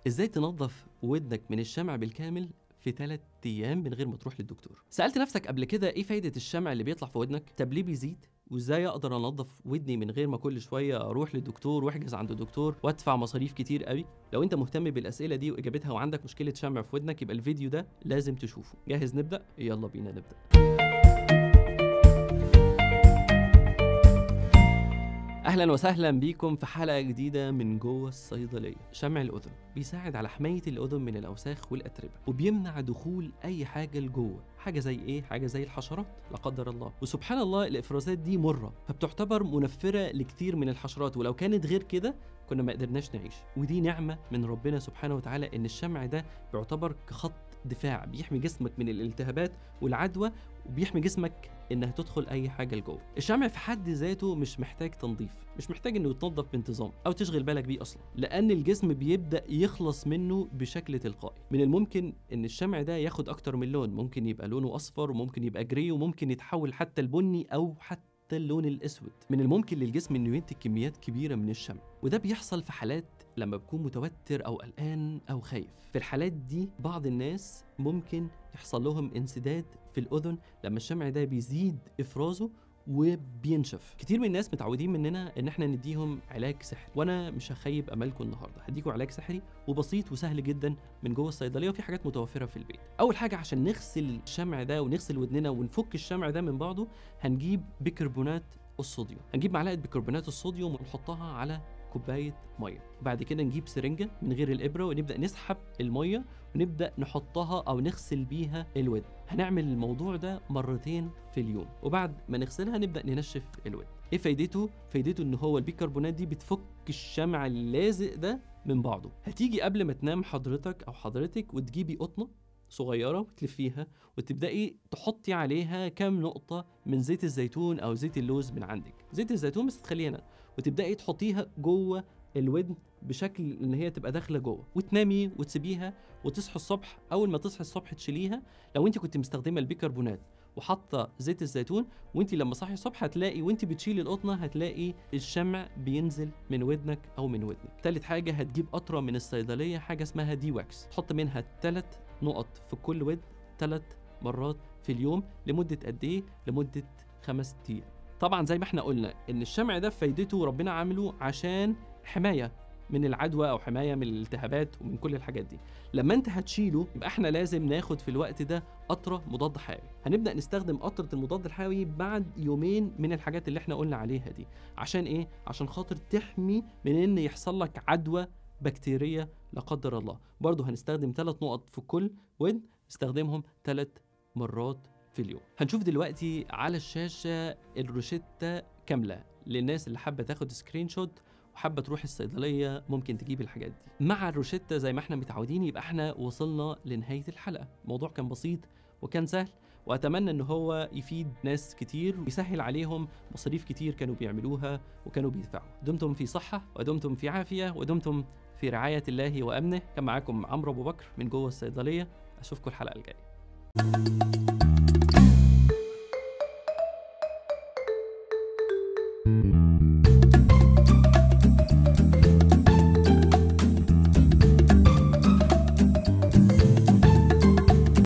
ازاي تنظف ودنك من الشمع بالكامل في ثلاث ايام من غير ما تروح للدكتور سالت نفسك قبل كده ايه فايده الشمع اللي بيطلع في ودنك طب ليه بيزيد وازاي اقدر انظف ودني من غير ما كل شويه اروح للدكتور واحجز عند الدكتور وادفع مصاريف كتير قوي لو انت مهتم بالاسئله دي واجابتها وعندك مشكله شمع في ودنك يبقى الفيديو ده لازم تشوفه جاهز نبدا يلا بينا نبدا اهلا وسهلا بيكم في حلقه جديده من جوه الصيدليه شمع الاذن بيساعد على حمايه الاذن من الاوساخ والاتربه وبيمنع دخول اي حاجه لجوه حاجه زي ايه حاجه زي الحشرات لا قدر الله وسبحان الله الافرازات دي مره فبتعتبر منفره لكتير من الحشرات ولو كانت غير كده كنا ما قدرناش نعيش ودي نعمه من ربنا سبحانه وتعالى ان الشمع ده بيعتبر كخط دفاع بيحمي جسمك من الالتهابات والعدوى وبيحمي جسمك انها تدخل اي حاجه لجوه الشمع في حد ذاته مش محتاج تنظيف مش محتاج انه يتنظف بانتظام او تشغل بالك بيه اصلا لان الجسم بيبدا يخلص منه بشكل تلقائي من الممكن ان الشمع ده ياخد اكتر من لون ممكن يبقى لونه اصفر وممكن يبقى جري وممكن يتحول حتى البني او حتى اللون الاسود من الممكن للجسم انه ينتج كميات كبيره من الشمع وده بيحصل في حالات لما بكون متوتر او قلقان او خايف في الحالات دي بعض الناس ممكن يحصل لهم انسداد في الاذن لما الشمع ده بيزيد افرازه وبينشف كتير من الناس متعودين مننا ان احنا نديهم علاج سحري وانا مش هخيب املكم النهارده هديكم علاج سحري وبسيط وسهل جدا من جوه الصيدليه وفي حاجات متوفره في البيت اول حاجه عشان نغسل الشمع ده ونغسل ودننا ونفك الشمع ده من بعضه هنجيب بيكربونات الصوديوم هنجيب معلقه بيكربونات الصوديوم ونحطها على كوبايه ميه بعد كده نجيب سرنجه من غير الابره ونبدا نسحب الميه ونبدا نحطها او نغسل بيها الودن هنعمل الموضوع ده مرتين في اليوم وبعد ما نغسلها نبدا ننشف الودن ايه فايدته فايدته ان هو البيكربونات دي بتفك الشمع اللازق ده من بعضه هتيجي قبل ما تنام حضرتك او حضرتك وتجيبي قطنه صغيره وتلفيها وتبداي تحطي عليها كام نقطه من زيت الزيتون او زيت اللوز من عندك زيت الزيتون بس تخليه هنا وتبداي تحطيها جوه الودن بشكل ان هي تبقى داخله جوه وتنامي وتسيبيها وتصحي الصبح اول ما تصحي الصبح تشيليها لو انت كنت مستخدمه البيكربونات وحاطه زيت الزيتون وانت لما صحي الصبح هتلاقي وانت بتشيلي القطنه هتلاقي الشمع بينزل من ودنك او من ودنك تالت حاجه هتجيب قطره من الصيدليه حاجه اسمها دي واكس تحط منها ثلاث نقط في كل ودن ثلاث مرات في اليوم لمده قد ايه لمده خمس ايام طبعا زي ما احنا قلنا ان الشمع ده فايدته ربنا عامله عشان حمايه من العدوى او حمايه من الالتهابات ومن كل الحاجات دي لما انت هتشيله يبقى احنا لازم ناخد في الوقت ده قطره مضاد حيوي هنبدا نستخدم قطره المضاد الحيوي بعد يومين من الحاجات اللي احنا قلنا عليها دي عشان ايه عشان خاطر تحمي من ان يحصل لك عدوى بكتيريه لا قدر الله برضه هنستخدم ثلاث نقط في كل ودن نستخدمهم ثلاث مرات في اليوم هنشوف دلوقتي على الشاشه الروشته كامله للناس اللي حابه تاخد سكرين شوت وحابه تروح الصيدليه ممكن تجيب الحاجات دي مع الروشته زي ما احنا متعودين يبقى احنا وصلنا لنهايه الحلقه الموضوع كان بسيط وكان سهل واتمنى ان هو يفيد ناس كتير ويسهل عليهم مصاريف كتير كانوا بيعملوها وكانوا بيدفعوا دمتم في صحه ودمتم في عافيه ودمتم في رعايه الله وامنه كان معاكم عمرو ابو بكر من جوه الصيدليه اشوفكم الحلقه الجايه